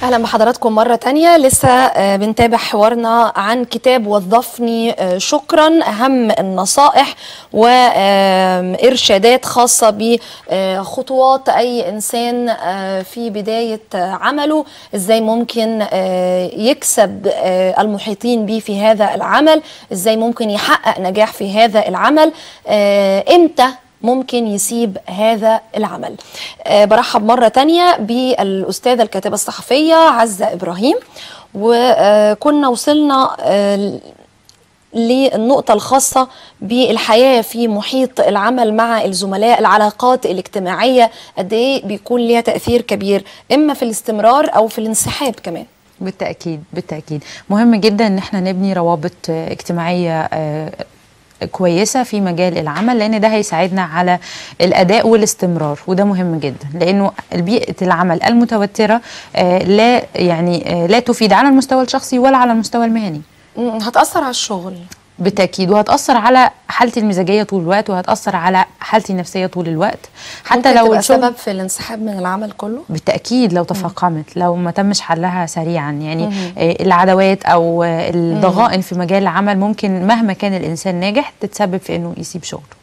اهلا بحضراتكم مره تانية لسه آه، بنتابع حوارنا عن كتاب وظفني آه، شكرا اهم النصائح وارشادات خاصه بخطوات اي انسان آه، في بدايه آه، عمله ازاي ممكن آه، يكسب آه، المحيطين به في هذا العمل ازاي ممكن يحقق نجاح في هذا العمل آه، امتى ممكن يسيب هذا العمل أه برحب مرة تانية بالأستاذة الكاتبة الصحفية عزة إبراهيم وكنا وصلنا أه للنقطة الخاصة بالحياة في محيط العمل مع الزملاء العلاقات الاجتماعية قد إيه بيكون ليها تأثير كبير إما في الاستمرار أو في الانسحاب كمان بالتأكيد بالتأكيد مهم جدا ان احنا نبني روابط آه، اجتماعية آه، كويسة في مجال العمل لأن ده هيساعدنا على الأداء والاستمرار وده مهم جدا لأنه بيئة العمل المتوترة آه، لا يعني آه، لا تفيد على المستوى الشخصي ولا على المستوى المهني م، هتأثر على الشغل بالتأكيد وهتأثر على حالتي المزاجية طول الوقت وهتأثر على حالتي النفسية طول الوقت حتى ممكن لو تبقى الشغل سبب في الانسحاب من العمل كله بالتأكيد لو تفاقمت لو ما تمش حلها سريعا يعني آه، العداوات أو آه، الضغائن في مجال العمل ممكن مهما كان الإنسان ناجح تتسبب في إنه يسيب شغله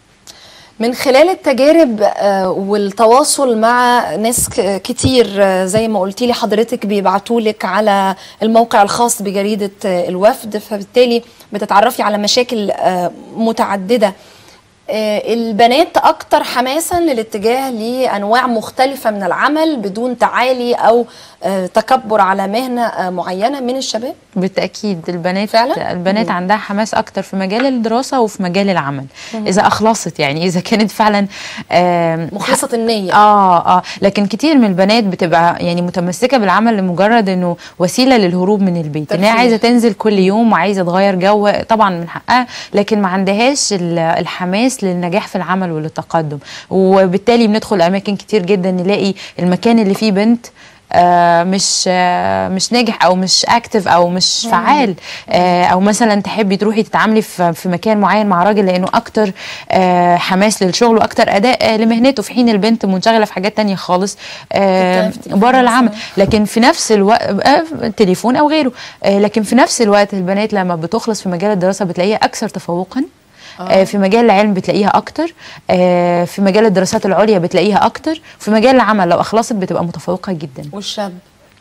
من خلال التجارب آه، والتواصل مع ناس ك- كتير آه، زي ما قلتي لي حضرتك بيبعتوا لك على الموقع الخاص بجريدة آه، الوفد فبالتالي بتتعرفي على مشاكل آه، متعددة آه، البنات أكتر حماسا للاتجاه لأنواع مختلفة من العمل بدون تعالي أو آه، تكبر على مهنة آه، معينة من الشباب بالتأكيد البنات فعلا؟ البنات مم. عندها حماس أكتر في مجال الدراسة وفي مجال العمل إذا أخلصت يعني إذا كانت فعلا آم، مخلصة النية اه اه لكن كتير من البنات بتبقى يعني متمسكه بالعمل لمجرد انه وسيله للهروب من البيت ان هي ترفيه. عايزه تنزل كل يوم وعايزه تغير جو طبعا من حقها لكن ما عندهاش ال- الحماس للنجاح في العمل وللتقدم وبالتالي بندخل اماكن كتير جدا نلاقي المكان اللي فيه بنت آه مش آه مش ناجح او مش اكتف او مش فعال آه او مثلا تحبي تروحي تتعاملي في في مكان معين مع راجل لانه اكتر آه حماس للشغل واكتر اداء آه لمهنته في حين البنت منشغله في حاجات تانية خالص آه بتتكلم في التليفون بره العمل مثلاً. لكن في نفس الوقت آه تليفون او غيره آه لكن في نفس الوقت البنات لما بتخلص في مجال الدراسه بتلاقيها اكثر تفوقا آه. في مجال العلم بتلاقيها اكتر آه في مجال الدراسات العليا بتلاقيها اكتر في مجال العمل لو اخلصت بتبقى متفوقه جدا والشاب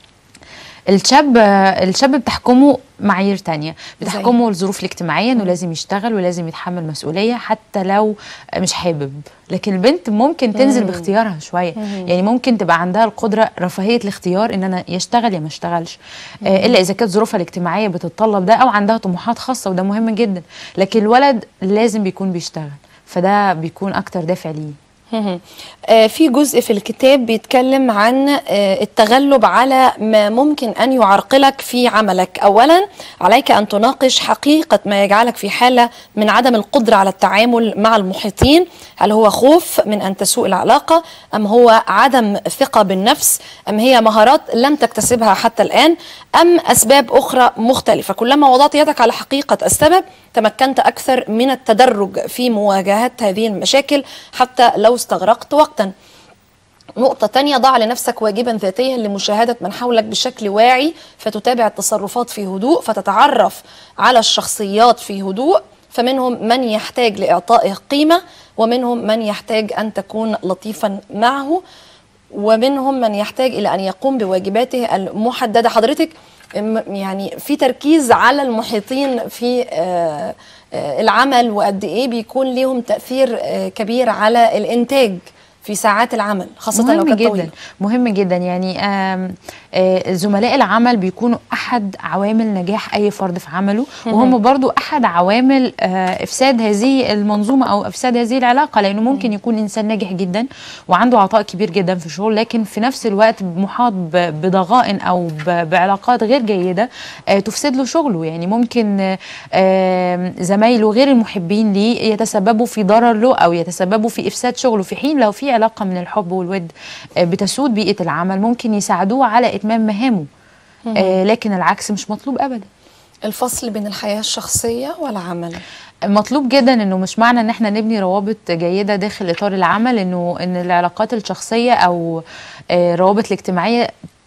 الشاب الشاب بتحكمه معايير تانية بتحكمه الظروف الاجتماعية انه لازم يشتغل ولازم يتحمل مسؤولية حتى لو مش حابب لكن البنت ممكن تنزل باختيارها شوية يعني ممكن تبقى عندها القدرة رفاهية الاختيار ان انا يشتغل يا ما اشتغلش آه الا اذا كانت ظروفها الاجتماعية بتتطلب ده او عندها طموحات خاصة وده مهم جدا لكن الولد لازم بيكون بيشتغل فده بيكون اكتر دافع ليه مهم. آه، في جزء في الكتاب بيتكلم عن آه، التغلب على ما ممكن أن يعرقلك في عملك أولا عليك أن تناقش حقيقة ما يجعلك في حالة من عدم القدرة على التعامل مع المحيطين هل هو خوف من أن تسوء العلاقة أم هو عدم ثقة بالنفس أم هي مهارات لم تكتسبها حتى الآن أم أسباب أخرى مختلفة كلما وضعت يدك على حقيقة السبب تمكنت أكثر من التدرج في مواجهة هذه المشاكل حتى لو استغرقت وقتا نقطة تانية ضع لنفسك واجبا ذاتيا لمشاهدة من حولك بشكل واعي فتتابع التصرفات في هدوء فتتعرف على الشخصيات في هدوء فمنهم من يحتاج لإعطائه قيمة ومنهم من يحتاج أن تكون لطيفا معه ومنهم من يحتاج إلى أن يقوم بواجباته المحددة حضرتك م- يعني في تركيز على المحيطين في آه، آه، العمل وقد إيه بيكون ليهم تأثير آه، كبير على الإنتاج في ساعات العمل خاصة لو مهم كانت جدا طويلة مهم جدا يعني آم، آه، زملاء العمل بيكونوا احد عوامل نجاح اي فرد في عمله وهم برضو احد عوامل آه، افساد هذه المنظومه او افساد هذه العلاقه لانه ممكن يكون انسان ناجح جدا وعنده عطاء كبير جدا في الشغل لكن في نفس الوقت محاط ب- بضغائن او ب- بعلاقات غير جيده آه، تفسد له شغله يعني ممكن آه، آم، زمايله غير المحبين ليه يتسببوا في ضرر له او يتسببوا في افساد شغله في حين لو في علاقه من الحب والود آه، بتسود بيئه العمل ممكن يساعدوه على اتمام مهامه آه، لكن العكس مش مطلوب ابدا الفصل بين الحياة الشخصية والعمل مطلوب جدا انه مش معنى ان احنا نبني روابط جيده داخل اطار العمل انه ان العلاقات الشخصيه او آه، الروابط الاجتماعيه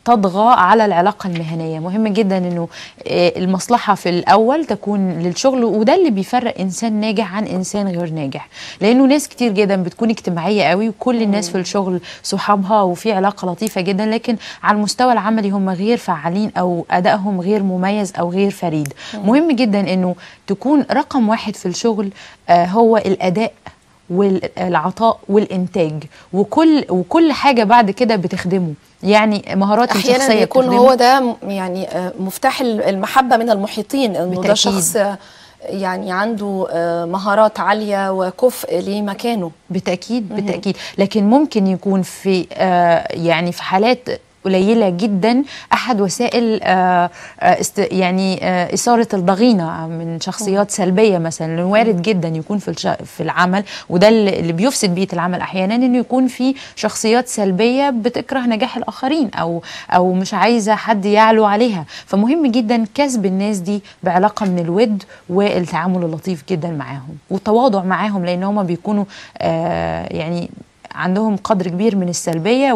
تطغى على العلاقة المهنية مهم جدا انه آه، المصلحة في الاول تكون للشغل وده اللي بيفرق انسان ناجح عن انسان غير ناجح لانه ناس كتير جدا بتكون اجتماعية قوي وكل الناس في الشغل صحابها وفي علاقة لطيفة جدا لكن على المستوى العملي هم غير فعالين او ادائهم غير مميز او غير فريد مهم جدا انه تكون رقم واحد في الشغل آه، هو الاداء والعطاء والانتاج وكل وكل حاجه بعد كده بتخدمه يعني مهارات احيانا الشخصيه يكون بتخدمه. هو ده م- يعني آه، مفتاح المحبه من المحيطين انه ده بالتأكيد. شخص آه، يعني عنده آه، مهارات عاليه وكفء لمكانه بالتاكيد بالتاكيد لكن ممكن يكون في آه يعني في حالات قليله جدا احد وسائل آه آه است يعني آه اثاره الضغينه من شخصيات سلبيه مثلا لأنه وارد جدا يكون في الش في العمل وده اللي اللي بيفسد بيئه العمل احيانا انه يكون في شخصيات سلبيه بتكره نجاح الاخرين او او مش عايزه حد يعلو عليها فمهم جدا كسب الناس دي بعلاقه من الود والتعامل اللطيف جدا معاهم والتواضع معاهم لان هم بيكونوا آه يعني عندهم قدر كبير من السلبيه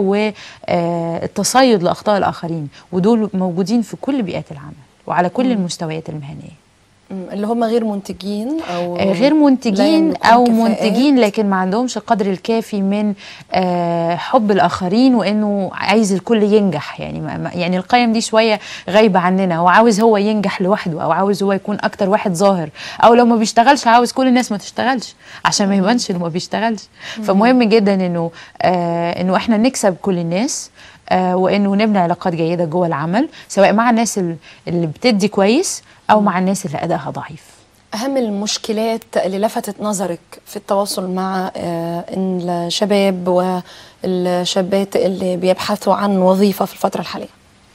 والتصيد لاخطاء الاخرين ودول موجودين في كل بيئات العمل وعلى كل المستويات المهنيه مم، اللي هم غير منتجين او آه، غير لا منتجين يملكون او كفاءات. منتجين لكن ما عندهمش القدر الكافي من آه، حب الاخرين وانه عايز الكل ينجح يعني ما ما- يعني القيم دي شويه غايبه عننا هو عاوز هو ينجح لوحده او عاوز هو يكون اكتر واحد ظاهر او لو ما بيشتغلش عاوز كل الناس ما تشتغلش عشان ما يبانش انه ما بيشتغلش فمهم جدا انه آه انه احنا نكسب كل الناس آه وانه نبني علاقات جيده جوه العمل سواء مع الناس ال- اللي بتدي كويس او مع الناس اللي ادائها ضعيف أهم المشكلات اللي لفتت نظرك في التواصل مع آه، الشباب والشابات اللي بيبحثوا عن وظيفة في الفترة الحالية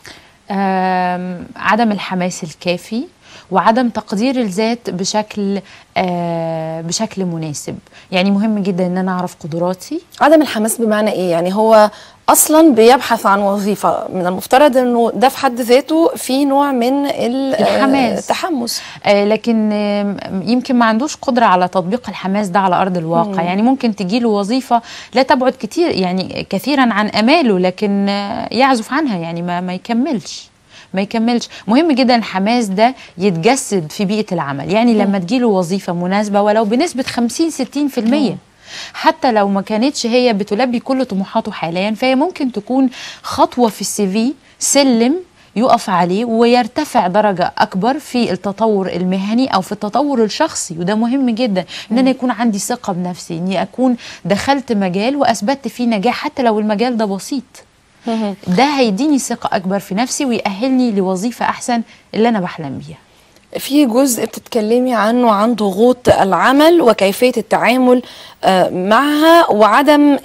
آم، عدم الحماس الكافي وعدم تقدير الذات بشكل آه بشكل مناسب يعني مهم جدا ان انا اعرف قدراتي عدم الحماس بمعنى إيه؟ يعني هو أصلا بيبحث عن وظيفة من المفترض أنه ده في حد ذاته في نوع من ال- آه، الحماس. التحمس آه لكن آم، يمكن ما عندوش قدرة على تطبيق الحماس ده على أرض الواقع يعني ممكن تجيله وظيفة لا تبعد كتير يعني كثيرا عن أماله لكن آه، يعزف عنها يعني ما, ما يكملش ما يكملش مهم جدا الحماس ده يتجسد في بيئة العمل يعني لما تجيله وظيفة مناسبة ولو بنسبة 50 60% حتى لو ما كانتش هي بتلبي كل طموحاته حاليا فهي ممكن تكون خطوة في السي في سلم يقف عليه ويرتفع درجة أكبر في التطور المهني أو في التطور الشخصي وده مهم جدا إن أنا يكون عندي ثقة بنفسي إني أكون دخلت مجال وأثبتت فيه نجاح حتى لو المجال ده بسيط ده هيديني ثقة أكبر في نفسي ويأهلني لوظيفة أحسن اللي أنا بحلم بيها في جزء بتتكلمي عنه عن ضغوط العمل وكيفية التعامل آه، معها وعدم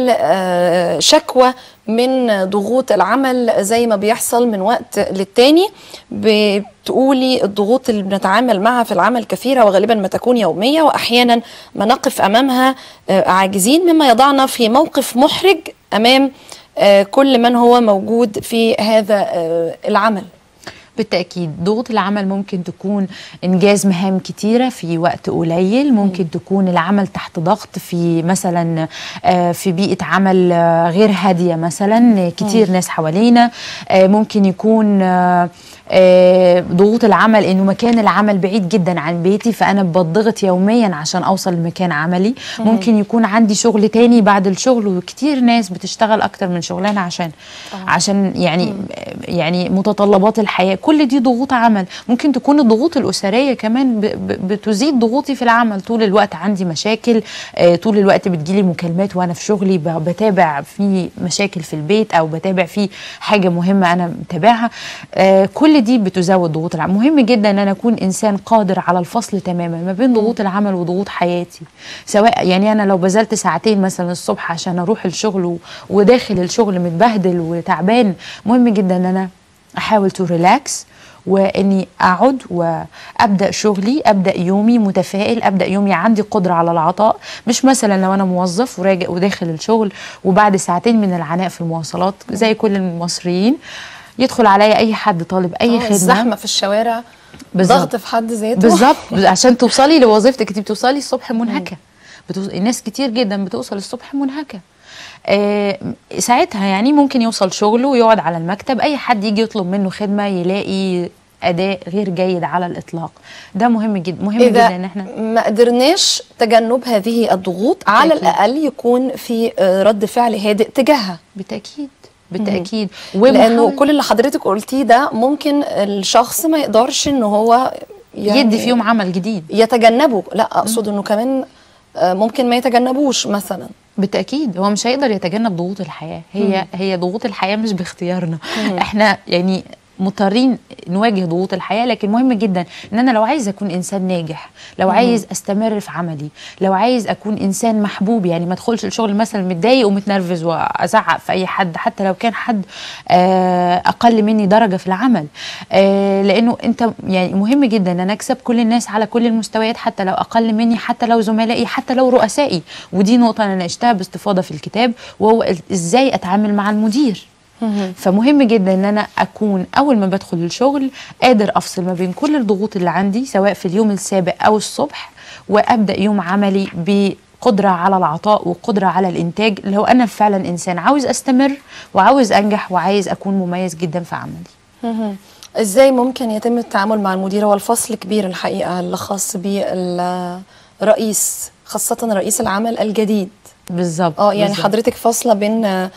الشكوى من ضغوط العمل زي ما بيحصل من وقت للتاني بتقولي الضغوط اللي بنتعامل معها في العمل كثيرة وغالبا ما تكون يومية وأحيانا ما نقف أمامها آه، عاجزين مما يضعنا في موقف محرج أمام آه، كل من هو موجود في هذا آه، العمل بالتأكيد ضغوط العمل ممكن تكون إنجاز مهام كتيرة في وقت قليل ممكن تكون العمل تحت ضغط في مثلا آه، في بيئة عمل آه، غير هادية مثلا كتير ناس حوالينا آه، ممكن يكون آه، آه، ضغوط العمل انه مكان العمل بعيد جدا عن بيتي فانا بضغط يوميا عشان اوصل لمكان عملي ممكن يكون عندي شغل تاني بعد الشغل وكتير ناس بتشتغل اكتر من شغلانه عشان عشان يعني يعني متطلبات الحياه كل دي ضغوط عمل ممكن تكون الضغوط الاسريه كمان ب- ب- بتزيد ضغوطي في العمل طول الوقت عندي مشاكل آه، طول الوقت بتجيلي مكالمات وانا في شغلي ب- بتابع في مشاكل في البيت او بتابع في حاجه مهمه انا متابعها آه، كل دي بتزود ضغوط العمل مهم جدا ان انا اكون انسان قادر على الفصل تماما ما بين ضغوط العمل وضغوط حياتي سواء يعني انا لو بذلت ساعتين مثلا الصبح عشان اروح الشغل و- وداخل الشغل متبهدل وتعبان مهم جدا ان انا احاول تو ريلاكس واني اقعد وابدا شغلي ابدا يومي متفائل ابدا يومي عندي قدره على العطاء مش مثلا لو انا موظف وراجع وداخل الشغل وبعد ساعتين من العناء في المواصلات زي كل المصريين يدخل عليا اي حد طالب اي آه، خدمه الزحمه في الشوارع بالظبط. ضغط في حد ذاته بالظبط عشان توصلي لوظيفتك انت بتوصلي الصبح منهكه بتوص... ناس كتير جدا بتوصل الصبح منهكه آه ساعتها يعني ممكن يوصل شغله ويقعد على المكتب اي حد يجي يطلب منه خدمه يلاقي اداء غير جيد على الاطلاق ده مهم جدا مهم إذا جدا ان احنا ما قدرناش تجنب هذه الضغوط على بالتأكيد. الأقل يكون في آه، رد فعل هادئ تجاهها بالتاكيد بالتاكيد لأنه ومحاولة- كل اللي حضرتك قلتيه ده ممكن الشخص ما يقدرش إن هو يعني يدي فيهم عمل جديد يتجنبه لا أقصد إنه كمان آه، ممكن ما يتجنبوش مثلا بالتاكيد هو مش هيقدر يتجنب ضغوط الحياه هي هي ضغوط الحياه مش باختيارنا احنا يعني مضطرين نواجه ضغوط الحياه لكن مهم جدا ان انا لو عايز اكون انسان ناجح لو عايز استمر في عملي لو عايز اكون انسان محبوب يعني ما ادخلش الشغل مثلا متضايق ومتنرفز وازعق في اي حد حتى لو كان حد آه، اقل مني درجه في العمل آه، لانه انت يعني مهم جدا ان انا اكسب كل الناس على كل المستويات حتى لو اقل مني حتى لو زملائي حتى لو رؤسائي ودي نقطه انا ناقشتها باستفاضه في الكتاب وهو ال- ازاي اتعامل مع المدير فمهم جدا ان انا اكون اول ما بدخل الشغل قادر افصل ما بين كل الضغوط اللي عندي سواء في اليوم السابق او الصبح وابدا يوم عملي بقدره على العطاء وقدره على الانتاج لو انا فعلا انسان عاوز استمر وعاوز انجح وعايز اكون مميز جدا في عملي مهم. ازاي ممكن يتم التعامل مع المدير هو الفصل كبير الحقيقه اللي خاص بالرئيس خاصه رئيس العمل الجديد بالظبط اه يعني بالظبط. حضرتك فاصله بين آه،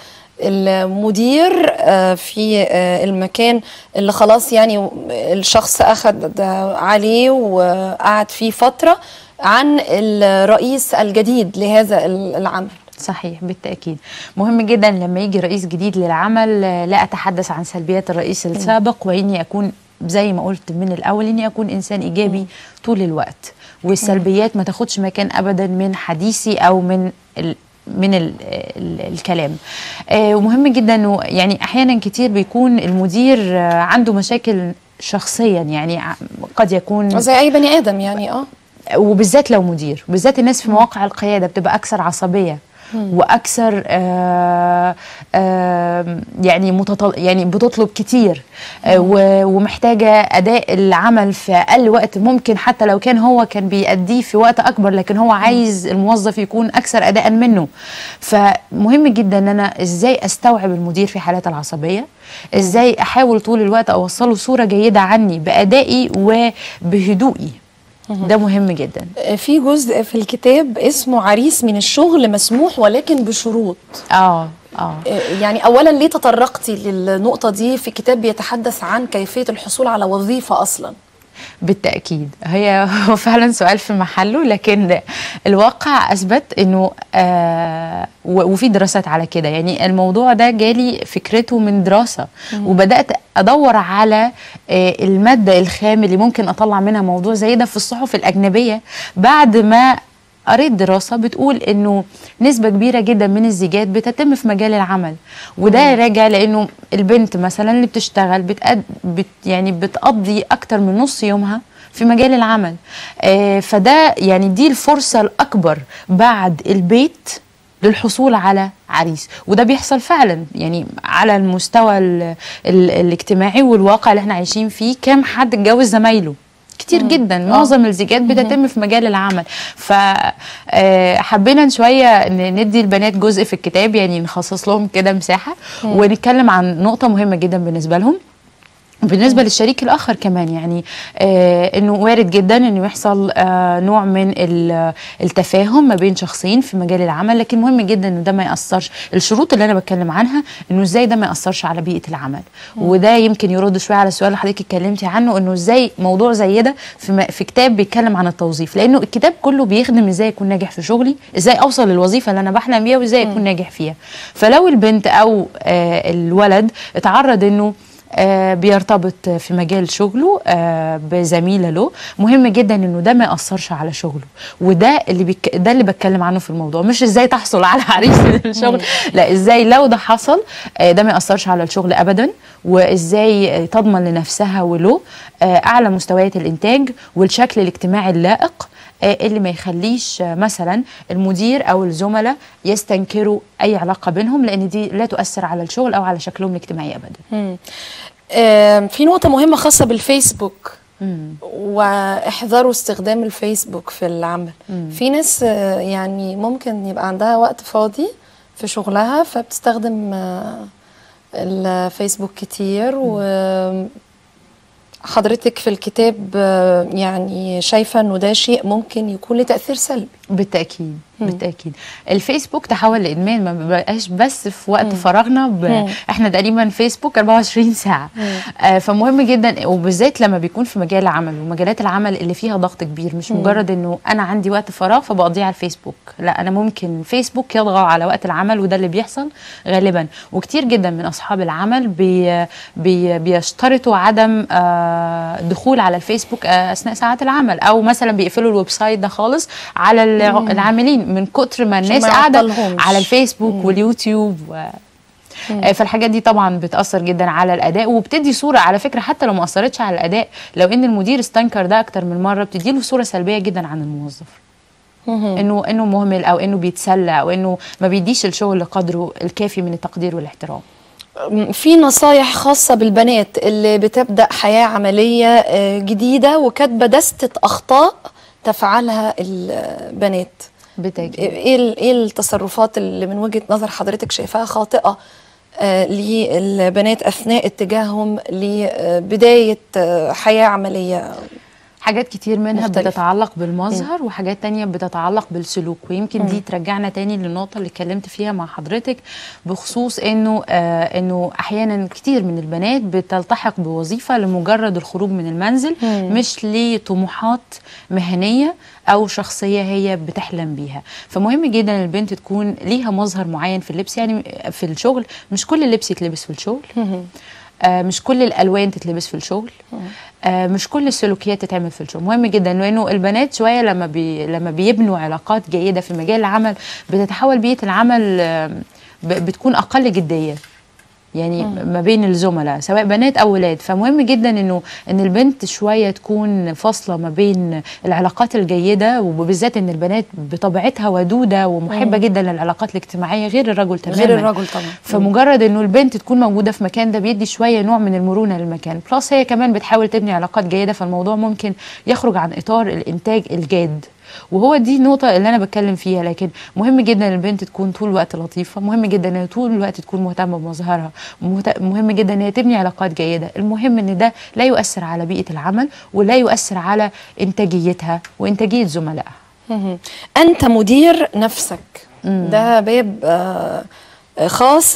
المدير آه، في آه، المكان اللي خلاص يعني الشخص اخذ عليه وقعد فيه فتره عن الرئيس الجديد لهذا العمل صحيح بالتأكيد مهم جدا لما يجي رئيس جديد للعمل آه، لا أتحدث عن سلبيات الرئيس السابق وإني أكون زي ما قلت من الأول إني أكون إنسان إيجابي طول الوقت والسلبيات ما تاخدش مكان أبدا من حديثي أو من ال من ال ال الكلام آه ومهم جدا انه يعني احيانا كتير بيكون المدير آه عنده مشاكل شخصيا يعني ع- قد يكون زي اي بني ادم يعني اه وبالذات لو مدير بالذات الناس في مواقع القيادة بتبقى أكثر عصبية واكثر آه آه يعني متطل يعني بتطلب كتير آه و- ومحتاجه اداء العمل في اقل وقت ممكن حتى لو كان هو كان بيأديه في وقت اكبر لكن هو عايز الموظف يكون اكثر اداء منه فمهم جدا ان انا ازاي استوعب المدير في حالات العصبيه ازاي احاول طول الوقت اوصله صوره جيده عني بادائي وبهدوئي ده مهم جدا في جزء في الكتاب اسمه عريس من الشغل مسموح ولكن بشروط اه اه يعني اولا ليه تطرقتي للنقطه دي في كتاب بيتحدث عن كيفيه الحصول على وظيفه اصلا بالتأكيد هي هو فعلا سؤال في محله لكن الواقع أثبت أنه آه و- وفي دراسات على كده يعني الموضوع ده جالي فكرته من دراسة وبدأت أدور على آه المادة الخام اللي ممكن أطلع منها موضوع زي ده في الصحف الأجنبية بعد ما قريت دراسة بتقول انه نسبة كبيرة جدا من الزيجات بتتم في مجال العمل وده راجع لانه البنت مثلا اللي بتشتغل بتقد بت يعني بتقضي اكتر من نص يومها في مجال العمل آه فده يعني دي الفرصة الاكبر بعد البيت للحصول على عريس وده بيحصل فعلا يعني على المستوى ال ال الاجتماعي والواقع اللي احنا عايشين فيه كام حد اتجوز زمايله كتير جدا معظم الزيجات بتتم في مجال العمل فحبينا شويه ن- ندي البنات جزء في الكتاب يعني نخصص لهم كده مساحه ونتكلم عن نقطه مهمه جدا بالنسبه لهم بالنسبه للشريك الاخر كمان يعني آه انه وارد جدا انه يحصل آه نوع من ال- التفاهم ما بين شخصين في مجال العمل لكن مهم جدا انه ده ما ياثرش الشروط اللي انا بتكلم عنها انه ازاي ده ما ياثرش على بيئه العمل وده يمكن يرد شويه على السؤال اللي حضرتك اتكلمتي عنه انه ازاي موضوع زي ده في, م- في كتاب بيتكلم عن التوظيف لانه الكتاب كله بيخدم ازاي اكون ناجح في شغلي ازاي اوصل للوظيفه اللي انا بحلم بيها وازاي اكون ناجح فيها فلو البنت او آه الولد اتعرض انه آه بيرتبط في مجال شغله آه بزميله له مهم جدا انه ده ما ياثرش على شغله وده اللي بيك... ده اللي بتكلم عنه في الموضوع مش ازاي تحصل على عريس من الشغل لا ازاي لو ده حصل آه ده ما ياثرش على الشغل ابدا وازاي آه، تضمن لنفسها وله آه اعلى مستويات الانتاج والشكل الاجتماعي اللائق آه، اللي ما يخليش آه، مثلا المدير او الزملاء يستنكروا اي علاقه بينهم لان دي لا تؤثر على الشغل او على شكلهم الاجتماعي ابدا آم، في نقطة مهمة خاصة بالفيسبوك واحذروا استخدام الفيسبوك في العمل في ناس آه، يعني ممكن يبقى عندها وقت فاضي في شغلها فبتستخدم آه، الفيسبوك كتير و حضرتك في الكتاب آه، يعني شايفة انه ده شيء ممكن يكون له تأثير سلبي بالتاكيد بالتاكيد الفيسبوك تحول لادمان ما بقاش بس في وقت فراغنا ب... مم. احنا تقريبا فيسبوك 24 ساعه آه فمهم جدا وبالذات لما بيكون في مجال العمل ومجالات العمل اللي فيها ضغط كبير مش مجرد انه انا عندي وقت فراغ فبقضيه على الفيسبوك لا انا ممكن فيسبوك يطغى على وقت العمل وده اللي بيحصل غالبا وكتير جدا من اصحاب العمل بي... بي... بيشترطوا عدم آه دخول على الفيسبوك آه اثناء ساعات العمل او مثلا بيقفلوا الويب سايت ده خالص على الع- العاملين من كتر ما الناس ما قاعده يعطلهمش. على الفيسبوك واليوتيوب و... آه، فالحاجات دي طبعا بتاثر جدا على الاداء وبتدي صوره على فكره حتى لو ما اثرتش على الاداء لو ان المدير استنكر ده اكتر من مره بتدي له صوره سلبيه جدا عن الموظف انه انه مهمل او انه بيتسلى او انه ما بيديش الشغل قدره الكافي من التقدير والاحترام في نصايح خاصة بالبنات اللي بتبدأ حياة عملية آه، جديدة وكاتبة دستة أخطاء تفعلها البنات بالتاكيد ايه ال- ايه التصرفات اللي من وجهة نظر حضرتك شايفاها خاطئة آه، للبنات اثناء اتجاههم لبداية آه، حياة عملية حاجات كتير منها مختلفة. بتتعلق بالمظهر وحاجات تانية بتتعلق بالسلوك ويمكن دي ترجعنا تاني للنقطة اللي اتكلمت فيها مع حضرتك بخصوص انه آه انه احيانا كتير من البنات بتلتحق بوظيفة لمجرد الخروج من المنزل مش لطموحات مهنية او شخصية هي بتحلم بيها فمهم جدا البنت تكون ليها مظهر معين في اللبس يعني في الشغل مش كل اللبس يتلبس في الشغل آه، مش كل الالوان تتلبس في الشغل آه، مش كل السلوكيات تتعمل في الشغل مهم جدا لانه البنات شويه لما بي لما بيبنوا علاقات جيده في مجال العمل بتتحول بيئه العمل آه، ب- بتكون اقل جديه يعني ما بين الزملاء سواء بنات او ولاد فمهم جدا انه ان البنت شويه تكون فاصله ما بين العلاقات الجيده وبالذات ان البنات بطبيعتها ودوده ومحبه جدا للعلاقات الاجتماعيه غير الرجل تماما غير الرجل طبعا فمجرد انه البنت تكون موجوده في مكان ده بيدي شويه نوع من المرونه للمكان بلس هي كمان بتحاول تبني علاقات جيده فالموضوع ممكن يخرج عن اطار الانتاج الجاد وهو دي النقطة اللي أنا بتكلم فيها لكن مهم جدا إن البنت تكون طول الوقت لطيفة مهم جدا إن هي طول الوقت تكون مهتمة بمظهرها مهت- مهم جدا إن هي تبني علاقات جيدة المهم إن ده لا يؤثر على بيئة العمل ولا يؤثر على إنتاجيتها وإنتاجية زملائها مهم. انت مدير نفسك ده باب آه، خاص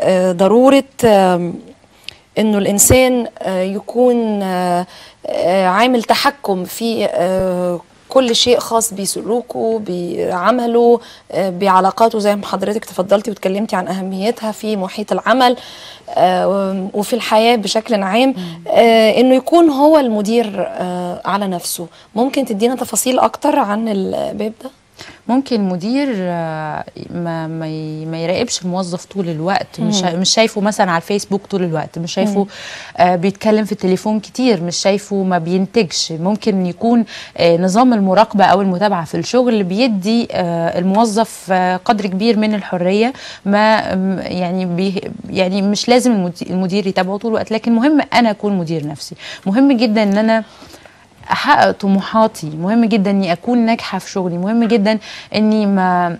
بضروره آم، انه الانسان آه، يكون آه، آه، عامل تحكم في آه، كل شيء خاص بسلوكه بعمله آه، بعلاقاته زي ما حضرتك تفضلتي وتكلمتي عن اهميتها في محيط العمل آه، وفي الحياه بشكل عام آه، انه يكون هو المدير آه، على نفسه ممكن تدينا تفاصيل اكتر عن الباب ده ممكن مدير آه، ما ما ي- ما يراقبش الموظف طول الوقت مش مش شايفه مثلا على الفيسبوك طول الوقت مش شايفه آه، بيتكلم في التليفون كتير مش شايفه ما بينتجش ممكن يكون آه، نظام المراقبه او المتابعه في الشغل بيدي آه، الموظف آه، قدر كبير من الحريه ما م- يعني بي يعني مش لازم المدي- المدير يتابعه طول الوقت لكن مهم انا اكون مدير نفسي مهم جدا ان انا احقق طموحاتي مهم جدا اني اكون ناجحه في شغلي مهم جدا اني ما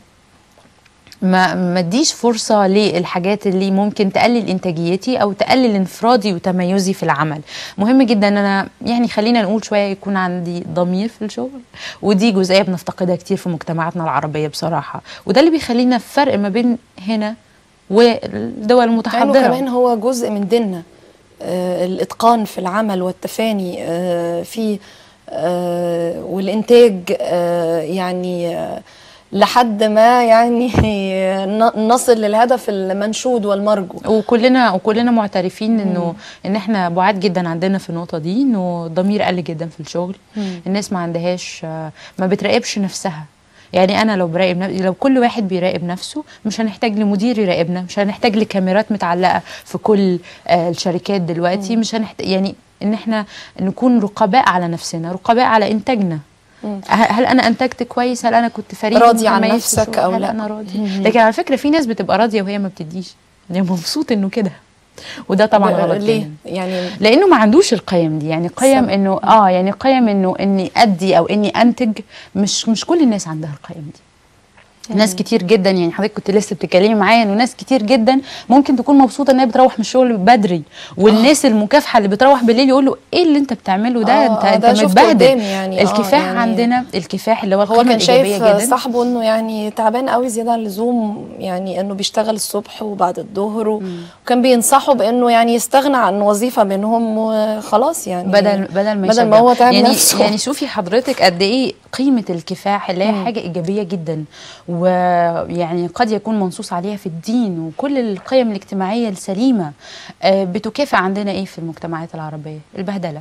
ما ما اديش فرصه للحاجات اللي ممكن تقلل انتاجيتي او تقلل انفرادي وتميزي في العمل مهم جدا ان انا يعني خلينا نقول شويه يكون عندي ضمير في الشغل ودي جزئيه بنفتقدها كتير في مجتمعاتنا العربيه بصراحه وده اللي بيخلينا فرق ما بين هنا والدول لانه المتحضره كمان هو جزء من ديننا آه، الاتقان في العمل والتفاني آه، في آه، والانتاج آه، يعني آه، لحد ما يعني ن- نصل للهدف المنشود والمرجو وكلنا وكلنا معترفين انه ان احنا بعاد جدا عندنا في النقطه دي انه الضمير قل جدا في الشغل الناس ما عندهاش آه، ما بتراقبش نفسها يعني انا لو براقب نف- لو كل واحد بيراقب نفسه مش هنحتاج لمدير يراقبنا مش هنحتاج لكاميرات متعلقه في كل آه، الشركات دلوقتي مش هنحتاج يعني ان احنا نكون رقباء على نفسنا رقباء على انتاجنا هل هل انا انتجت كويس هل انا كنت فريق راضي عن متميز في نفسك الشغل؟ أو هل لا؟ انا راضي لكن على فكره في ناس بتبقى راضيه وهي ما بتديش يعني مبسوط انه كده وده طبعا ب- غلط ليه جداً. يعني لانه ما عندوش القيم دي يعني قيم السبب. انه اه يعني قيم انه اني ادي او اني انتج مش مش كل الناس عندها القيم دي ناس كتير جدا يعني حضرتك كنت لسه بتتكلمي معايا انه ناس كتير جدا ممكن تكون مبسوطه ان هي بتروح من الشغل بدري والناس المكافحه اللي بتروح بالليل يقولوا ايه اللي انت بتعمله ده آه، انت آه، انت ده شفته متبهدل قدامي يعني، آه، الكفاح يعني عندنا الكفاح اللي هو هو القيمه كان الايجابيه شايف جدا صاحبه انه يعني تعبان قوي زياده عن اللزوم يعني انه بيشتغل الصبح وبعد الظهر و- وكان بينصحه بانه يعني يستغنى عن وظيفه منهم وخلاص يعني بدل بدل ما بدل ما يشجع. هو تعب يعني نفسه يعني شوفي حضرتك قد ايه قيمه الكفاح اللي هي حاجه ايجابيه جدا ويعني قد يكون منصوص عليها في الدين وكل القيم الاجتماعيه السليمه آه، بتكافئ عندنا ايه في المجتمعات العربيه البهدله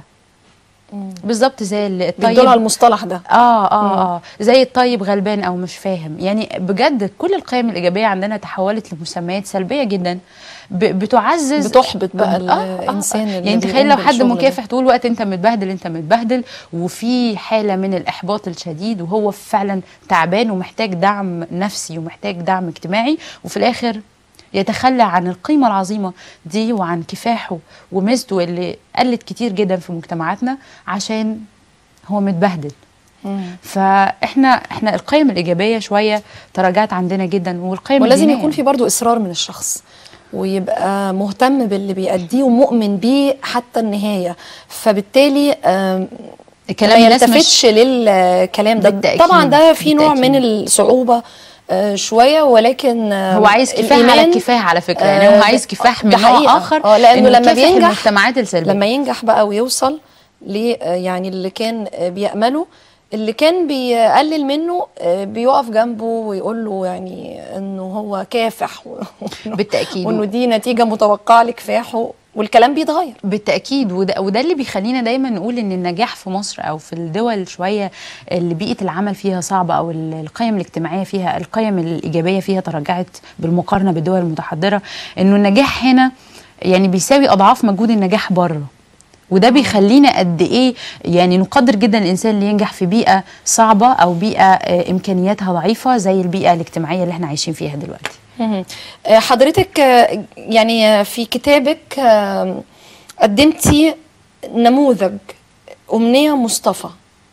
بالظبط زي الطيب بيدل على المصطلح ده اه اه اه زي الطيب غلبان او مش فاهم يعني بجد كل القيم الايجابيه عندنا تحولت لمسميات سلبيه جدا ب- بتعزز بتحبط بقى آه، آه، الانسان اللي يعني تخيل بيقوم لو حد بالشغل ده. مكافح طول الوقت انت متبهدل انت متبهدل وفي حاله من الاحباط الشديد وهو فعلا تعبان ومحتاج دعم نفسي ومحتاج دعم اجتماعي وفي الاخر يتخلى عن القيمه العظيمه دي وعن كفاحه وميزته اللي قلت كتير جدا في مجتمعاتنا عشان هو متبهدل مم. فاحنا احنا القيم الايجابيه شويه تراجعت عندنا جدا والقيم ولازم الدينية. يكون في برضو اصرار من الشخص ويبقى مهتم باللي بيأديه ومؤمن بيه حتى النهايه فبالتالي آم، الكلام ما الناس مش- يلتفتش للكلام ده بالتأكيد، طبعا ده في نوع من بالتأكيد. الصعوبه آه، شويه ولكن آه، هو عايز كفاح على الإيمان الكفاح على فكره يعني هو آه، عايز كفاح ده من نوع حقيقة. اخر اه لانه إنه لما يكافح بينجح المجتمعات السلبيه لما ينجح بقى ويوصل ل آه، يعني اللي كان آه، بيأمله اللي كان بيقلل منه آه، بيقف جنبه ويقول له يعني انه هو كافح و- بالتاكيد وانه دي نتيجه متوقعه لكفاحه والكلام بيتغير بالتاكيد وده, وده اللي بيخلينا دايما نقول ان النجاح في مصر او في الدول شويه اللي بيئه العمل فيها صعبه او ال- القيم الاجتماعيه فيها القيم الايجابيه فيها تراجعت بالمقارنه بالدول المتحضره انه النجاح هنا يعني بيساوي اضعاف مجهود النجاح بره وده بيخلينا قد ايه يعني نقدر جدا الانسان اللي ينجح في بيئه صعبه او بيئه آه، امكانياتها ضعيفه زي البيئه الاجتماعيه اللي احنا عايشين فيها دلوقتي مهم. آه، حضرتك آه، يعني آه، في كتابك آه، قدمتي نموذج أمنية مصطفى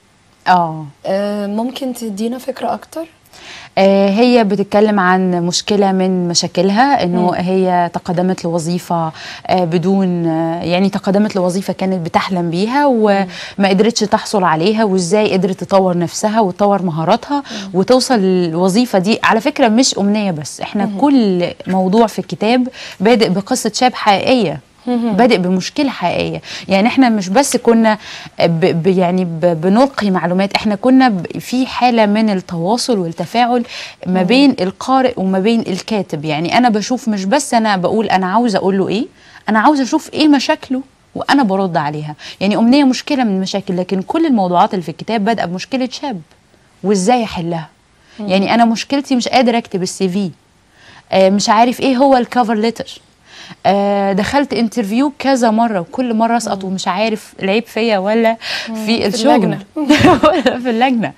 اه آه، ممكن تدينا فكرة أكتر؟ آه، هي بتتكلم عن مشكلة من مشاكلها انه هي تقدمت لوظيفة آه، بدون آه، يعني تقدمت لوظيفة كانت بتحلم بيها وما قدرتش تحصل عليها وازاي قدرت تطور نفسها وتطور مهاراتها وتوصل للوظيفة دي على فكرة مش أمنية بس احنا كل موضوع في الكتاب بادئ بقصة شاب حقيقية بادئ بمشكله حقيقيه يعني احنا مش بس كنا ب ب يعني ب بنلقي معلومات احنا كنا ب في حاله من التواصل والتفاعل ما بين القارئ وما بين الكاتب يعني انا بشوف مش بس انا بقول انا عاوزه اقول له ايه انا عاوزه اشوف ايه مشاكله وانا برد عليها يعني امنيه مشكله من المشاكل لكن كل الموضوعات اللي في الكتاب بادئه بمشكله شاب وازاي احلها يعني انا مشكلتي مش قادر اكتب السي في آه، مش عارف ايه هو الكفر ليتر آه، دخلت انترفيو كذا مره وكل مره اسقط ومش عارف العيب فيا ولا في الشغل اللجنة. ولا في اللجنه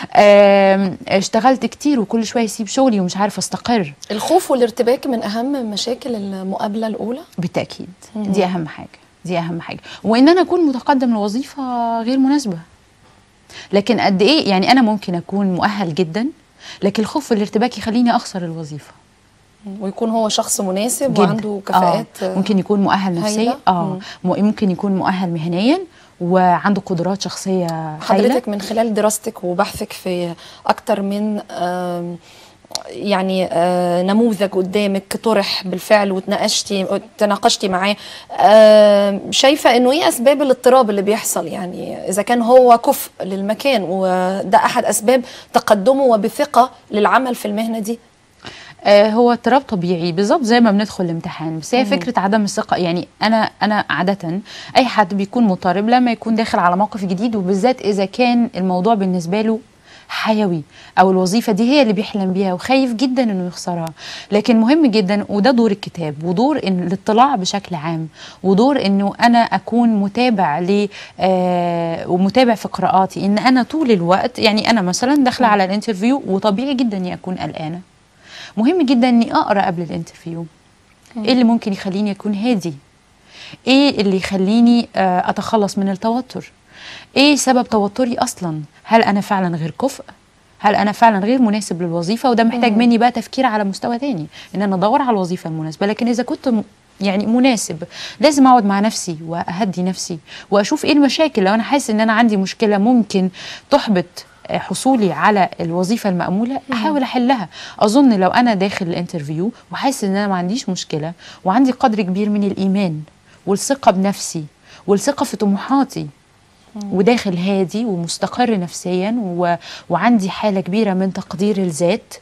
آم، اشتغلت كتير وكل شويه اسيب شغلي ومش عارفه استقر الخوف والارتباك من أهم مشاكل المقابلة الأولى بالتاكيد دي اهم حاجه دي اهم حاجه وان انا اكون متقدم لوظيفه غير مناسبه لكن قد ايه يعني انا ممكن اكون مؤهل جدا لكن الخوف والارتباك يخليني اخسر الوظيفه ويكون هو شخص مناسب جدا. وعنده كفاءات آه. ممكن يكون مؤهل نفسيا هايلة. اه م- ممكن يكون مؤهل مهنيا وعنده قدرات شخصيه هايله حضرتك من خلال دراستك وبحثك في أكتر من آم، يعني آه، نموذج قدامك طرح بالفعل وتناقشتي تناقشتي معاه آم، شايفه انه ايه اسباب الاضطراب اللي بيحصل يعني اذا كان هو كفء للمكان وده احد اسباب تقدمه وبثقه للعمل في المهنه دي آه هو اضطراب طبيعي بالظبط زي ما بندخل الامتحان بس هي فكره عدم الثقه يعني انا انا عاده اي حد بيكون مضطرب لما يكون داخل على موقف جديد وبالذات اذا كان الموضوع بالنسبه له حيوي او الوظيفه دي هي اللي بيحلم بيها وخايف جدا انه يخسرها لكن مهم جدا وده دور الكتاب ودور إن الاطلاع بشكل عام ودور انه انا اكون متابع ل آه ومتابع في قراءاتي ان انا طول الوقت يعني انا مثلا داخله على الانترفيو وطبيعي جدا اني اكون قلقانه مهم جدا اني اقرا قبل الانترفيو ايه اللي ممكن يخليني اكون هادي ايه اللي يخليني آه، اتخلص من التوتر ايه سبب توتري اصلا هل انا فعلا غير كفء هل انا فعلا غير مناسب للوظيفه وده محتاج مم. مني بقى تفكير على مستوى تاني ان انا ادور على الوظيفه المناسبه لكن اذا كنت م- يعني مناسب لازم اقعد مع نفسي واهدي نفسي واشوف ايه المشاكل لو انا حاسس ان انا عندي مشكله ممكن تحبط آه، حصولي على الوظيفه المأموله احاول احلها اظن لو انا داخل الانترفيو وحاسس ان انا ما عنديش مشكله وعندي قدر كبير من الايمان والثقه بنفسي والثقه في طموحاتي وداخل هادي ومستقر نفسيا و... وعندي حاله كبيره من تقدير الذات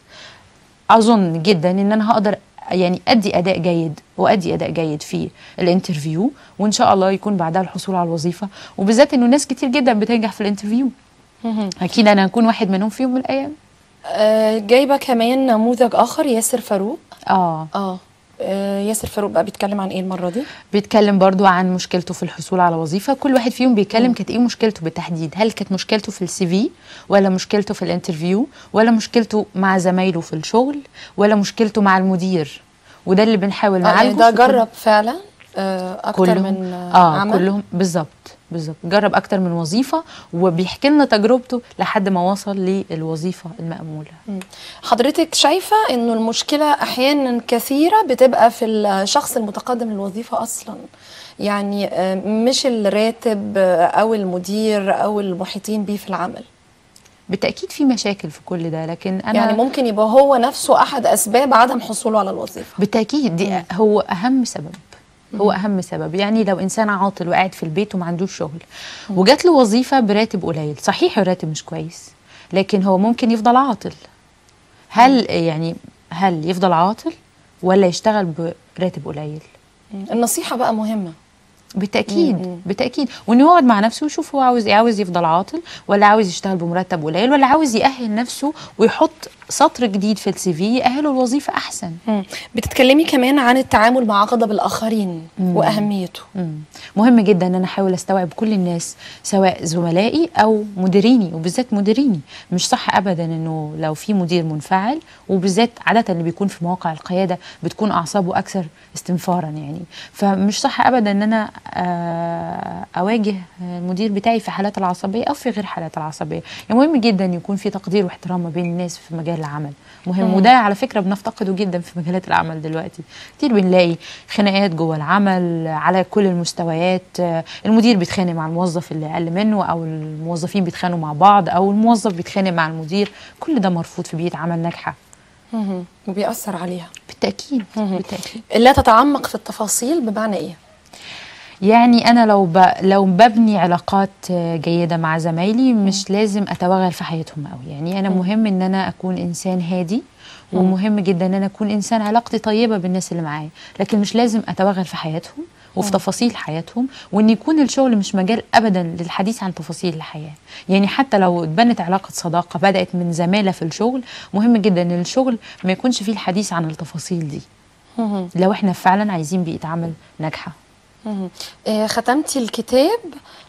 اظن جدا ان انا هقدر يعني ادي اداء جيد وادي اداء جيد في الانترفيو وان شاء الله يكون بعدها الحصول على الوظيفه وبالذات انه ناس كتير جدا بتنجح في الانترفيو اكيد انا هكون واحد منهم في يوم من الايام آه، جايبه كمان نموذج اخر ياسر فاروق اه اه آه، ياسر فاروق بقى بيتكلم عن ايه المره دي بيتكلم برضو عن مشكلته في الحصول على وظيفه كل واحد فيهم بيتكلم كانت ايه مشكلته بالتحديد هل كانت مشكلته في السي في ولا مشكلته في الانترفيو ولا مشكلته مع زمايله في الشغل ولا مشكلته مع المدير وده اللي بنحاول آه، يعني نعالجه ده في كل- جرب فعلا آه، اكتر كلهم من آه، اه عمل كلهم بالظبط بالظبط جرب اكتر من وظيفه وبيحكي لنا تجربته لحد ما وصل للوظيفه المأموله مم. حضرتك شايفه انه المشكله احيانا كثيره بتبقى في الشخص المتقدم للوظيفه اصلا يعني آه، مش الراتب آه، او المدير او المحيطين بيه في العمل بالتاكيد في مشاكل في كل ده لكن انا يعني ممكن يبقى هو نفسه احد اسباب عدم حصوله على الوظيفه بالتاكيد دي هو اهم سبب هو اهم سبب يعني لو انسان عاطل وقاعد في البيت وما عندوش شغل وجات له وظيفه براتب قليل صحيح الراتب مش كويس لكن هو ممكن يفضل عاطل هل يعني هل يفضل عاطل ولا يشتغل براتب قليل النصيحه بقى مهمه بالتاكيد بالتاكيد وانه يقعد مع نفسه ويشوف هو عاوز ايه عاوز يفضل عاطل ولا عاوز يشتغل بمرتب قليل ولا عاوز يأهل نفسه ويحط سطر جديد في السي في يأهله الوظيفه احسن مم. بتتكلمي كمان عن التعامل مع غضب الاخرين واهميته مم. مهم جدا ان انا احاول استوعب كل الناس سواء زملائي او مديريني وبالذات مديريني مش صح ابدا انه لو في مدير منفعل وبالذات عاده اللي بيكون في مواقع القياده بتكون اعصابه اكثر استنفارا يعني فمش صح ابدا ان انا آه، اواجه المدير بتاعي في حالات العصبيه او في غير حالات العصبيه يعني مهم جدا يكون في تقدير واحترام ما بين الناس في مجال العمل مهم وده على فكره بنفتقده جدا في مجالات العمل دلوقتي كتير بنلاقي خناقات جوه العمل على كل المستويات آه، المدير بيتخانق مع الموظف اللي اقل منه او الموظفين بيتخانقوا مع بعض او الموظف بيتخانق مع المدير كل ده مرفوض في بيئه عمل ناجحه مم. وبيأثر عليها بالتاكيد بالتاكيد لا تتعمق في التفاصيل بمعنى ايه يعني انا لو ب... لو ببني علاقات آه، جيده مع زمايلي مش لازم اتوغل في حياتهم قوي يعني انا مهم ان انا اكون انسان هادي ومهم جدا ان انا اكون انسان علاقتي طيبه بالناس اللي معايا لكن مش لازم اتوغل في حياتهم وفي تفاصيل حياتهم وان يكون الشغل مش مجال ابدا للحديث عن تفاصيل الحياه يعني حتى لو اتبنت علاقه صداقه بدات من زماله في الشغل مهم جدا ان الشغل ما يكونش فيه الحديث عن التفاصيل دي مم. لو احنا فعلا عايزين بيئه عمل ناجحه مم. آه، ختمتي الكتاب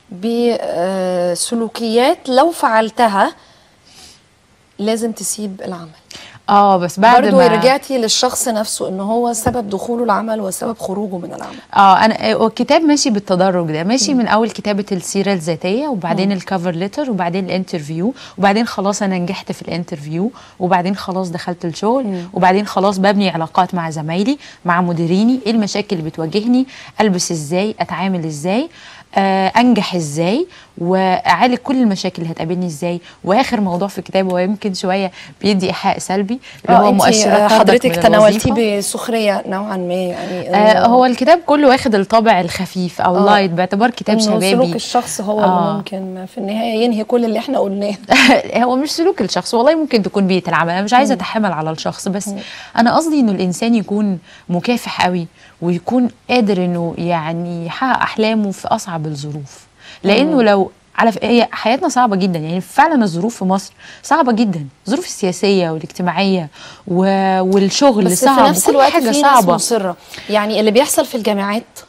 بسلوكيات لو فعلتها لازم تسيب العمل اه بس بعد برضو ما رجعتي للشخص نفسه ان هو سبب دخوله العمل وسبب خروجه من العمل اه انا آه، الكتاب ماشي بالتدرج ده ماشي من اول كتابه السيره الذاتيه وبعدين الكفر ليتر وبعدين الانترفيو وبعدين خلاص انا نجحت في الانترفيو وبعدين خلاص دخلت الشغل وبعدين خلاص ببني علاقات مع زمايلي مع مديريني ايه المشاكل اللي بتواجهني البس ازاي اتعامل ازاي آه انجح ازاي واعالج كل المشاكل اللي هتقابلني ازاي واخر موضوع في الكتاب هو يمكن شويه بيدي ايحاء سلبي اللي آه، هو انتي، مؤشرات آه، طردك حضرتك من تناولتيه الوظيفة. بسخريه نوعا ما يعني آه إنه- هو الكتاب كله واخد الطابع الخفيف او آه. لايت باعتبار كتاب إنه سلوك شبابي الشخص هو آه. اللي ممكن في النهايه ينهي كل اللي احنا قلناه هو مش سلوك الشخص والله ممكن تكون بيئه العمل انا مش عايزه اتحمل على الشخص بس انا قصدي انه الانسان يكون مكافح قوي ويكون قادر انه يعني يحقق احلامه في اصعب الظروف لانه لو على ف... هي حياتنا صعبه جدا يعني فعلا الظروف في مصر صعبه جدا الظروف السياسيه والاجتماعيه و... والشغل بس صعب في نفس وكل الوقت حاجه في ناس صعبه مصره يعني اللي بيحصل في الجامعات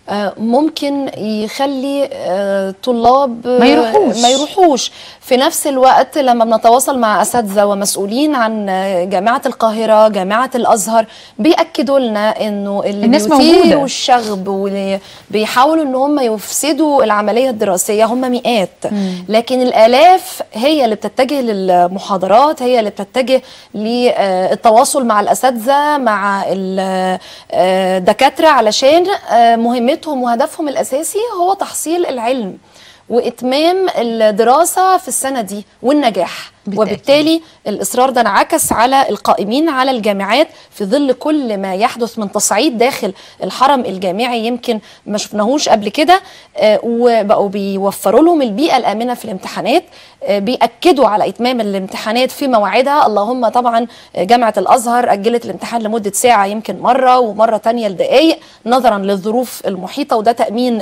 آه، ممكن يخلي آه، طلاب ما يروحوش. ما يروحوش في نفس الوقت لما بنتواصل مع اساتذه ومسؤولين عن آه، جامعه القاهره جامعه الازهر بياكدوا لنا انه اللي الناس بيثيروا موجودة. الشغب واللي بيحاولوا ان هم يفسدوا العمليه الدراسيه هم مئات لكن الالاف هي اللي بتتجه للمحاضرات هي اللي بتتجه للتواصل مع الاساتذه مع ال- آه، الدكاتره علشان آه، مهمتهم وهدفهم الاساسي هو تحصيل العلم واتمام الدراسه في السنه دي والنجاح بالتأكيد. وبالتالي الاصرار ده انعكس على القائمين على الجامعات في ظل كل ما يحدث من تصعيد داخل الحرم الجامعي يمكن ما شفناهوش قبل كده آه، وبقوا بيوفروا لهم البيئه الامنه في الامتحانات آه، بيأكدوا على اتمام الامتحانات في مواعيدها اللهم طبعا آه، جامعه الازهر اجلت الامتحان لمده ساعه يمكن مره ومره تانية لدقائق نظرا للظروف المحيطه وده تامين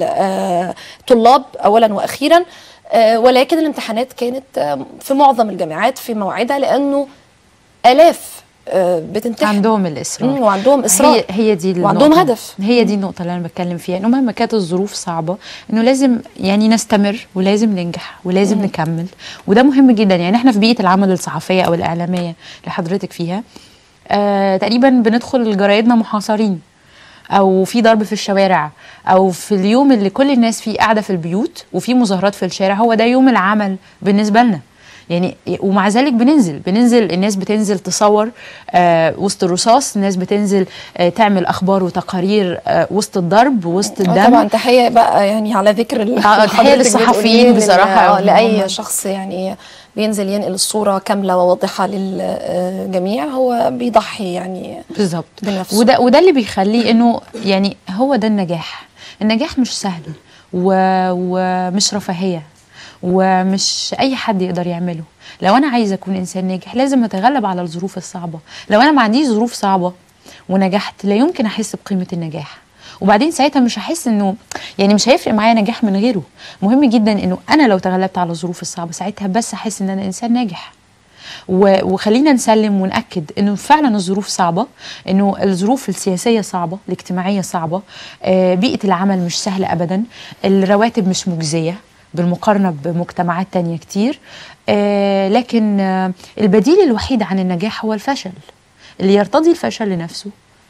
للطلاب اولا واخيرا آه، ولكن الامتحانات كانت آه، في معظم الجامعات في مواعيدها لانه الاف آه، بتمتحن عندهم الاصرار مم، وعندهم اصرار هي, هي دي النقطة. وعندهم هدف. هي دي النقطة اللي أنا بتكلم فيها إنه مهما كانت الظروف صعبة إنه لازم يعني نستمر ولازم ننجح ولازم مم. نكمل وده مهم جدا يعني إحنا في بيئة العمل الصحفية أو الإعلامية اللي حضرتك فيها آه تقريبا بندخل جرايدنا محاصرين او في ضرب في الشوارع او في اليوم اللي كل الناس فيه قاعده في البيوت وفي مظاهرات في الشارع هو ده يوم العمل بالنسبه لنا يعني ومع ذلك بننزل بننزل الناس بتنزل تصور آه وسط الرصاص الناس بتنزل آه تعمل اخبار وتقارير آه وسط الضرب وسط آه، الدم طبعا تحيه بقى يعني على ذكر ال- آه، تحية حضرتك للصحفيين بتقوليه لل- بصراحة. آه، لاي هم- شخص يعني بينزل ينقل الصوره كامله وواضحه للجميع هو بيضحي يعني بالظبط بنفسه. وده وده اللي بيخليه انه يعني هو ده النجاح النجاح مش سهل و... ومش رفاهيه ومش اي حد يقدر يعمله لو انا عايزه اكون انسان ناجح لازم اتغلب على الظروف الصعبه لو انا ما عنديش ظروف صعبه ونجحت لا يمكن احس بقيمه النجاح وبعدين ساعتها مش هحس انه يعني مش هيفرق معايا نجاح من غيره مهم جدا انه انا لو تغلبت على الظروف الصعبه ساعتها بس احس ان انا انسان ناجح و- وخلينا نسلم ونأكد انه فعلا الظروف صعبة انه الظروف السياسية صعبة الاجتماعية صعبة آه، بيئة العمل مش سهلة ابدا الرواتب مش مجزية بالمقارنة بمجتمعات تانية كتير آه، لكن آه، البديل الوحيد عن النجاح هو الفشل اللي يرتضي الفشل لنفسه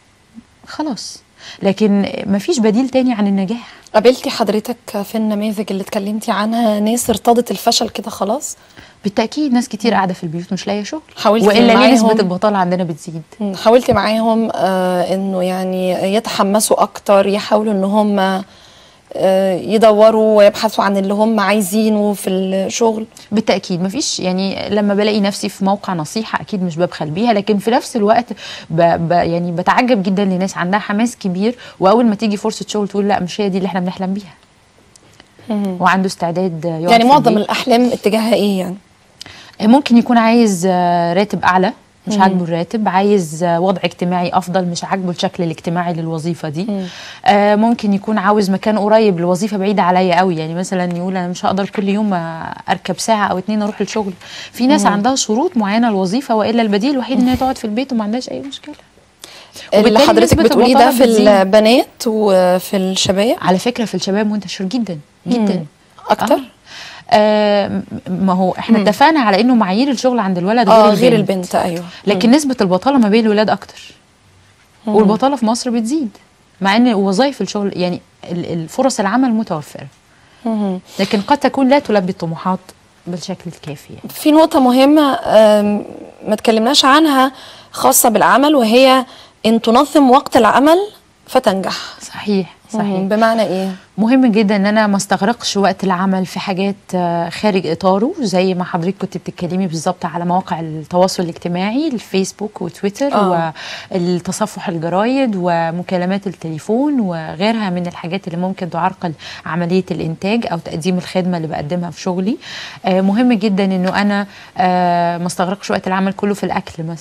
خلاص لكن مفيش بديل تاني عن النجاح قابلتي حضرتك في النماذج اللي اتكلمتي عنها ناس ارتضت الفشل كده خلاص بالتأكيد ناس كتير قاعدة في البيوت مش لاقية شغل حاولتي وإلا ليه معاهم؟ نسبة البطالة عندنا بتزيد مم، حاولتي معاهم آه انه يعني يتحمسوا اكتر يحاولوا ان هم آه يدوروا ويبحثوا عن اللي هم عايزينه في الشغل بالتاكيد مفيش يعني لما بلاقي نفسي في موقع نصيحه اكيد مش ببخل بيها لكن في نفس الوقت ب ب يعني بتعجب جدا لناس عندها حماس كبير واول ما تيجي فرصه شغل تقول لا مش هي دي اللي احنا بنحلم بيها وعنده استعداد يقعد يعني في معظم البيت. الاحلام اتجاهها ايه يعني ممكن يكون عايز آه، راتب اعلى مش عاجبه الراتب عايز آه، وضع اجتماعي افضل مش عاجبه الشكل الاجتماعي للوظيفه دي آه ممكن يكون عاوز مكان قريب لوظيفه بعيده عليا قوي يعني مثلا يقول انا مش هقدر كل يوم آه، اركب ساعه او اتنين اروح الشغل في ناس عندها شروط معينه للوظيفه والا البديل الوحيد ان هي تقعد في البيت وما عندهاش اي مشكله اللي وبالتالي حضرتك نسبة بتقوليه ده البطالة في بتزيد. البنات وفي الشباب على فكره في الشباب منتشر جدا جدا اكتر آه م- ما هو احنا اتفقنا على انه معايير الشغل عند الولد اه غير, غير البنت. البنت ايوه لكن نسبة البطالة ما بين الولاد أكتر والبطالة في مصر بتزيد مع أن وظائف الشغل يعني ال- الفرص العمل متوفرة مم. لكن قد تكون لا تلبي الطموحات بالشكل الكافي يعني. في نقطة مهمة آم، ما تكلمناش عنها خاصة بالعمل وهي ان تنظم وقت العمل فتنجح صحيح صحيح مم. بمعنى ايه؟ مهم جدا ان انا ما استغرقش وقت العمل في حاجات آه، خارج اطاره زي ما حضرتك كنت بتتكلمي بالظبط على مواقع التواصل الاجتماعي الفيسبوك وتويتر آه. والتصفح الجرايد ومكالمات التليفون وغيرها من الحاجات اللي ممكن تعرقل عمليه الانتاج او تقديم الخدمه اللي بقدمها في شغلي آه، مهم جدا انه انا آه، ما استغرقش وقت العمل كله في الاكل مثلا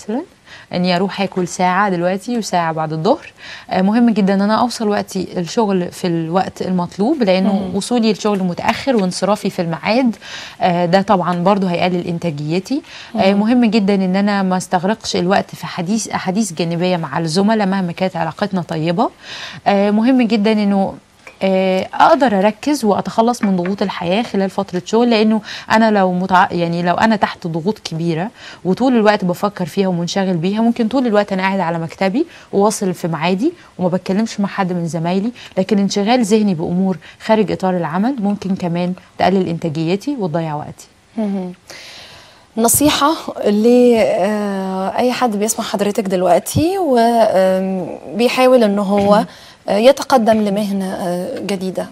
اني اروح اكل ساعه دلوقتي وساعه بعد الظهر آه، مهم جدا ان انا اوصل وقتي الشغل في الوقت المطلوب لانه وصولي الشغل متاخر وانصرافي في الميعاد آه، ده طبعا برضو هيقلل انتاجيتي آه، مهم جدا ان انا ما استغرقش الوقت في حديث احاديث جانبيه مع الزملاء مهما كانت علاقتنا طيبه آه، مهم جدا انه آه، اقدر اركز واتخلص من ضغوط الحياه خلال فتره شغل لانه انا لو متع... يعني لو انا تحت ضغوط كبيره وطول الوقت بفكر فيها ومنشغل بيها ممكن طول الوقت انا قاعد على مكتبي وواصل في ميعادي وما بتكلمش مع حد من زمايلي لكن انشغال ذهني بامور خارج اطار العمل ممكن كمان تقلل انتاجيتي وتضيع وقتي نصيحة لأي حد بيسمع حضرتك دلوقتي وبيحاول أنه هو آه، يتقدم لمهنة آه، جديدة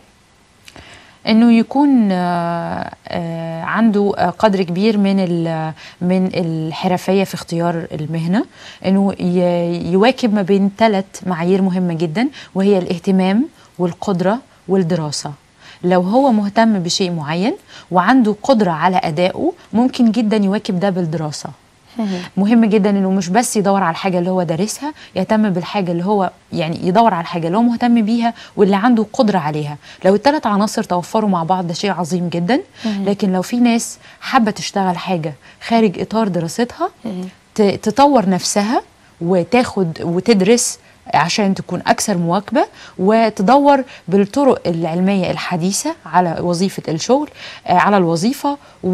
انه يكون آه، آه، عنده آه، قدر كبير من ال- من الحرفيه في اختيار المهنه انه ي- يواكب ما بين ثلاث معايير مهمه جدا وهي الاهتمام والقدره والدراسه لو هو مهتم بشيء معين وعنده قدره على ادائه ممكن جدا يواكب ده بالدراسه مهم جدا انه مش بس يدور على الحاجه اللي هو دارسها يهتم بالحاجه اللي هو يعني يدور على الحاجه اللي هو مهتم بيها واللي عنده قدره عليها لو الثلاث عناصر توفروا مع بعض ده شيء عظيم جدا لكن لو في ناس حابه تشتغل حاجه خارج اطار دراستها ت- تطور نفسها وتاخد وتدرس عشان تكون أكثر مواكبة وتدور بالطرق العلمية الحديثة على وظيفة الشغل آه، على الوظيفة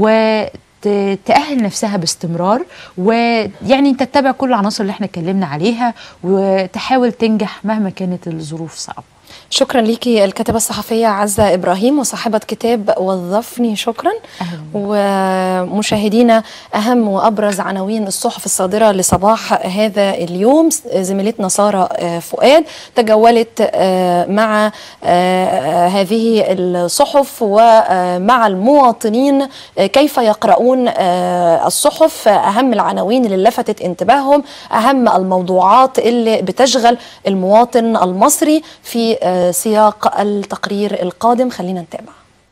وتأهل نفسها باستمرار ويعني تتبع كل العناصر اللي احنا اتكلمنا عليها وتحاول تنجح مهما كانت الظروف صعبة شكرا ليكي الكاتبة الصحفية عزة إبراهيم وصاحبة كتاب وظفني شكرا أهلا. ومشاهدينا أهم وأبرز عناوين الصحف الصادرة لصباح هذا اليوم زميلتنا سارة آه، فؤاد تجولت آه، مع آه، هذه الصحف ومع المواطنين آه، كيف يقرؤون آه، الصحف أهم العناوين اللي لفتت انتباههم أهم الموضوعات اللي بتشغل المواطن المصري في آه، سياق التقرير القادم خلينا نتابع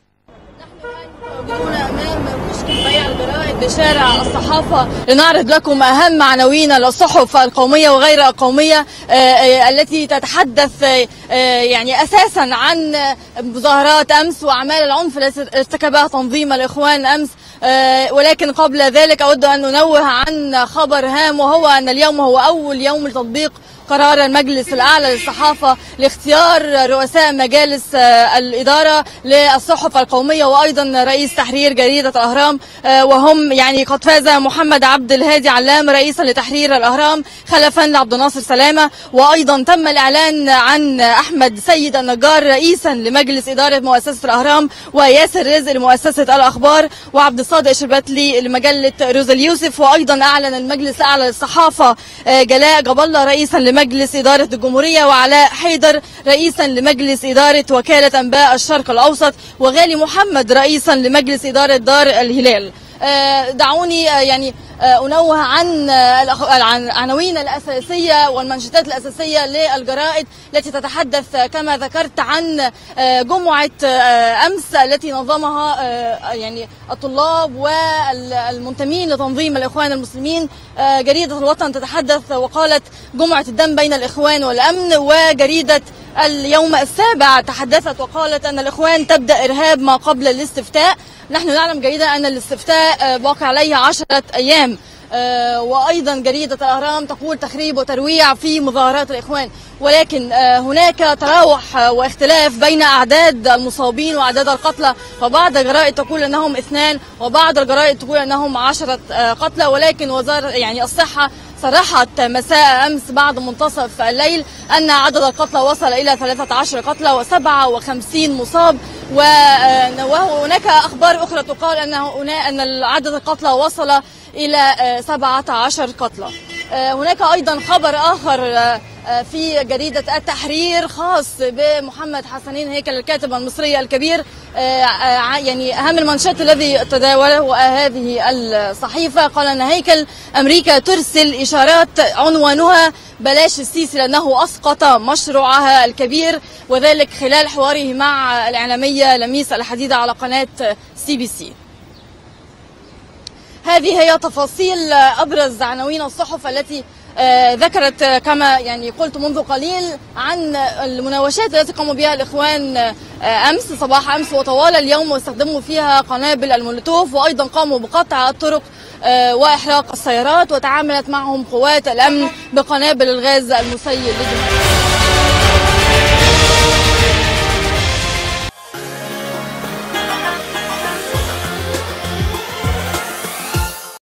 موجودون امام كشك بيع الجرائد بشارع الصحافه لنعرض لكم اهم عناوين الصحف القوميه وغير القوميه آه، آه، التي تتحدث آه، آه، يعني اساسا عن آه، مظاهرات امس واعمال العنف التي ارتكبها تنظيم الاخوان امس آه، ولكن قبل ذلك اود ان انوه عن خبر هام وهو ان اليوم هو اول يوم لتطبيق قرار المجلس الأعلى للصحافة لاختيار رؤساء مجالس آه، الإدارة للصحف القومية وأيضا رئيس تحرير جريدة الأهرام آه، وهم يعني قد فاز محمد عبد الهادي علام رئيسا لتحرير الأهرام خلفا لعبد الناصر سلامة وأيضا تم الإعلان عن أحمد سيد النجار رئيسا لمجلس إدارة مؤسسة الأهرام وياسر رزق لمؤسسة الأخبار وعبد الصادق شربتلي لمجلة روزا اليوسف وأيضا أعلن المجلس الأعلى للصحافة آه، جلاء جبلة رئيسا لمجلس إدارة الجمهورية وعلاء حيدر رئيسا لمجلس إدارة وكالة أنباء الشرق الأوسط وغالي محمد رئيسا لمجلس إدارة دار الهلال آه، دعوني آه، يعني آه، أنوه عن آه، الأخ- عن العناوين الأساسية والمنشطات الأساسية للجرائد التي تتحدث آه، كما ذكرت عن آه، جمعة آه، أمس التي نظمها آه، يعني الطلاب والمنتمين لتنظيم الإخوان المسلمين آه، جريدة الوطن تتحدث وقالت جمعة الدم بين الإخوان والأمن وجريدة اليوم السابع تحدثت وقالت أن الإخوان تبدأ إرهاب ما قبل الاستفتاء نحن نعلم جيدا أن الاستفتاء آه، باقي عليه عشرة أيام آه، وأيضا جريدة الأهرام تقول تخريب وترويع في مظاهرات الإخوان ولكن آه، هناك تراوح آه، واختلاف بين أعداد المصابين وأعداد القتلى فبعض الجرائد تقول أنهم اثنان وبعض الجرائد تقول أنهم عشرة آه، قتلى ولكن وزارة يعني الصحة صرحت مساء أمس بعد منتصف الليل أن عدد القتلى وصل إلى 13 قتلى و57 مصاب و- آه، وهناك أخبار أخرى تقال أن هنا- أن عدد القتلى وصل إلى آه، 17 قتلى آه، هناك أيضا خبر آخر آه، آه، في جريدة التحرير خاص بمحمد حسنين هيكل الكاتب المصري الكبير آه، آه، يعني أهم المنشط الذي تداوله هذه الصحيفة قال أن هيكل أمريكا ترسل إشارات عنوانها بلاش السيسي لأنه أسقط مشروعها الكبير وذلك خلال حواره مع الإعلامية لميس الحديدة على قناة سي بي سي هذه هي تفاصيل ابرز عناوين الصحف التي آه، ذكرت آه، كما يعني قلت منذ قليل عن المناوشات التي قاموا بها الإخوان آه، أمس صباح أمس وطوال اليوم واستخدموا فيها قنابل المولوتوف وأيضا قاموا بقطع الطرق آه، وإحراق السيارات وتعاملت معهم قوات الأمن بقنابل الغاز المسيل للدماء